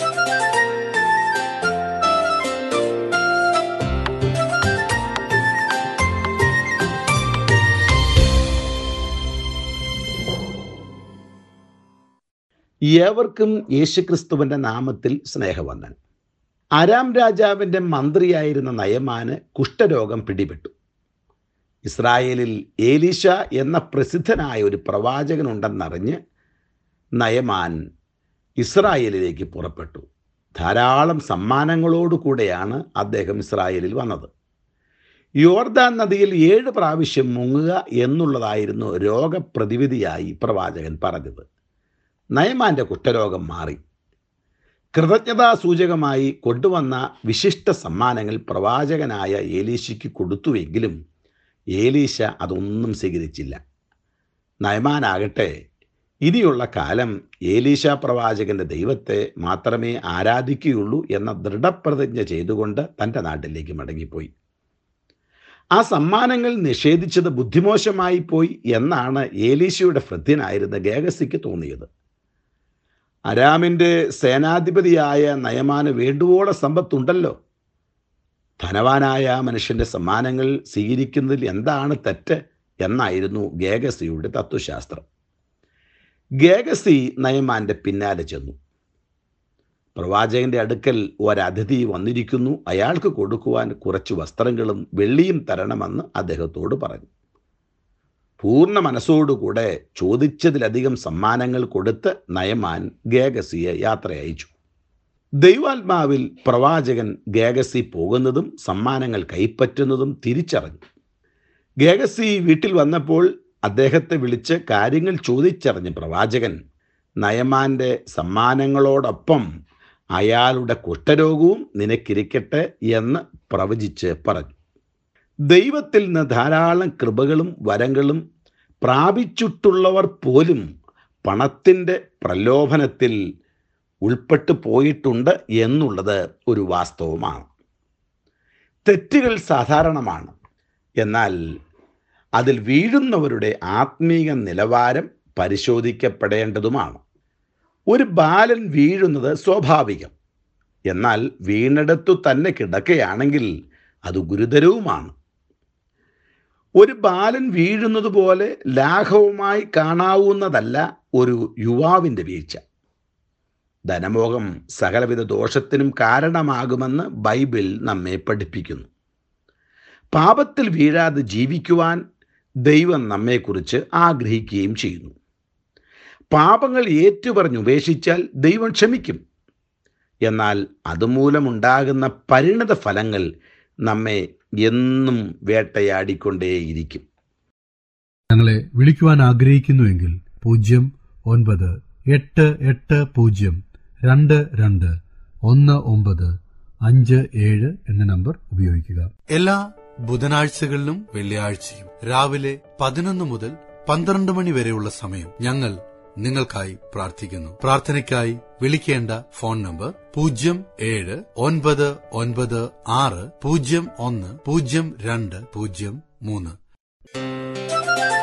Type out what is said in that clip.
ഏവർക്കും യേശുക്രിസ്തുവിന്റെ നാമത്തിൽ സ്നേഹവന്ദൻ അരാം രാജാവിന്റെ മന്ത്രിയായിരുന്ന നയമാന് കുഷ്ഠരോഗം പിടിപെട്ടു ഇസ്രായേലിൽ ഏലീഷ എന്ന പ്രസിദ്ധനായ ഒരു പ്രവാചകനുണ്ടെന്നറിഞ്ഞ് നയമാൻ ഇസ്രായേലിലേക്ക് പുറപ്പെട്ടു ധാരാളം സമ്മാനങ്ങളോടുകൂടെയാണ് അദ്ദേഹം ഇസ്രായേലിൽ വന്നത് യോർദാൻ നദിയിൽ ഏഴ് പ്രാവശ്യം മുങ്ങുക എന്നുള്ളതായിരുന്നു രോഗപ്രതിവിധിയായി പ്രവാചകൻ പറഞ്ഞത് നയമാന്റെ കുഷ്ഠരോഗം മാറി കൃതജ്ഞതാ സൂചകമായി കൊണ്ടുവന്ന വിശിഷ്ട സമ്മാനങ്ങൾ പ്രവാചകനായ ഏലീശയ്ക്ക് കൊടുത്തുവെങ്കിലും ഏലീശ അതൊന്നും സ്വീകരിച്ചില്ല നയമാനാകട്ടെ ഇനിയുള്ള കാലം ഏലീശ പ്രവാചകന്റെ ദൈവത്തെ മാത്രമേ ആരാധിക്കുകയുള്ളൂ എന്ന ദൃഢപ്രതിജ്ഞ ചെയ്തുകൊണ്ട് തൻ്റെ നാട്ടിലേക്ക് മടങ്ങിപ്പോയി ആ സമ്മാനങ്ങൾ നിഷേധിച്ചത് ബുദ്ധിമോശമായി പോയി എന്നാണ് ഏലീശയുടെ ഭൃത്യനായിരുന്ന ഗേഗസിക്ക് തോന്നിയത് അരാമിൻ്റെ സേനാധിപതിയായ നയമാന് വേണ്ടുവോളം സമ്പത്തുണ്ടല്ലോ ധനവാനായ മനുഷ്യന്റെ സമ്മാനങ്ങൾ സ്വീകരിക്കുന്നതിൽ എന്താണ് തെറ്റ് എന്നായിരുന്നു ഗേഗസിയുടെ തത്വശാസ്ത്രം ഗേഗസി നയമാന്റെ പിന്നാലെ ചെന്നു പ്രവാചകന്റെ അടുക്കൽ ഒരതിഥി വന്നിരിക്കുന്നു അയാൾക്ക് കൊടുക്കുവാൻ കുറച്ച് വസ്ത്രങ്ങളും വെള്ളിയും തരണമെന്ന് അദ്ദേഹത്തോട് പറഞ്ഞു പൂർണ്ണ മനസ്സോടുകൂടെ ചോദിച്ചതിലധികം സമ്മാനങ്ങൾ കൊടുത്ത് നയമാൻ ഗേഗസിയെ യാത്ര അയച്ചു ദൈവാത്മാവിൽ പ്രവാചകൻ ഗേഗസി പോകുന്നതും സമ്മാനങ്ങൾ കൈപ്പറ്റുന്നതും തിരിച്ചറിഞ്ഞു ഗേഗസി വീട്ടിൽ വന്നപ്പോൾ അദ്ദേഹത്തെ വിളിച്ച് കാര്യങ്ങൾ ചോദിച്ചറിഞ്ഞ പ്രവാചകൻ നയമാന്റെ സമ്മാനങ്ങളോടൊപ്പം അയാളുടെ കുഷ്ഠരോഗവും നിനക്കിരിക്കട്ടെ എന്ന് പ്രവചിച്ച് പറഞ്ഞു ദൈവത്തിൽ നിന്ന് ധാരാളം കൃപകളും വരങ്ങളും പ്രാപിച്ചിട്ടുള്ളവർ പോലും പണത്തിൻ്റെ പ്രലോഭനത്തിൽ ഉൾപ്പെട്ടു പോയിട്ടുണ്ട് എന്നുള്ളത് ഒരു വാസ്തവമാണ് തെറ്റുകൾ സാധാരണമാണ് എന്നാൽ അതിൽ വീഴുന്നവരുടെ ആത്മീയ നിലവാരം പരിശോധിക്കപ്പെടേണ്ടതുമാണ് ഒരു ബാലൻ വീഴുന്നത് സ്വാഭാവികം എന്നാൽ വീണിടത്തു തന്നെ കിടക്കുകയാണെങ്കിൽ അത് ഗുരുതരവുമാണ് ഒരു ബാലൻ വീഴുന്നത് പോലെ ലാഘവമായി കാണാവുന്നതല്ല ഒരു യുവാവിൻ്റെ വീഴ്ച ധനമോഹം സകലവിധ ദോഷത്തിനും കാരണമാകുമെന്ന് ബൈബിൾ നമ്മെ പഠിപ്പിക്കുന്നു പാപത്തിൽ വീഴാതെ ജീവിക്കുവാൻ ദൈവം നമ്മെക്കുറിച്ച് ആഗ്രഹിക്കുകയും ചെയ്യുന്നു പാപങ്ങൾ ഏറ്റുപറഞ്ഞുപേക്ഷിച്ചാൽ ദൈവം ക്ഷമിക്കും എന്നാൽ അതുമൂലമുണ്ടാകുന്ന പരിണത ഫലങ്ങൾ നമ്മെ എന്നും വേട്ടയാടിക്കൊണ്ടേയിരിക്കും ഞങ്ങളെ വിളിക്കുവാൻ ആഗ്രഹിക്കുന്നുവെങ്കിൽ പൂജ്യം ഒൻപത് എട്ട് എട്ട് പൂജ്യം രണ്ട് രണ്ട് ഒന്ന് ഒമ്പത് അഞ്ച് ഏഴ് എന്ന നമ്പർ ഉപയോഗിക്കുക എല്ലാ ബുധനാഴ്ചകളിലും വെള്ളിയാഴ്ചയും രാവിലെ പതിനൊന്ന് മുതൽ പന്ത്രണ്ട് മണി വരെയുള്ള സമയം ഞങ്ങൾ നിങ്ങൾക്കായി പ്രാർത്ഥിക്കുന്നു പ്രാർത്ഥനയ്ക്കായി വിളിക്കേണ്ട ഫോൺ നമ്പർ പൂജ്യം ഏഴ് ഒൻപത് ഒൻപത് ആറ് പൂജ്യം ഒന്ന് പൂജ്യം രണ്ട് പൂജ്യം മൂന്ന്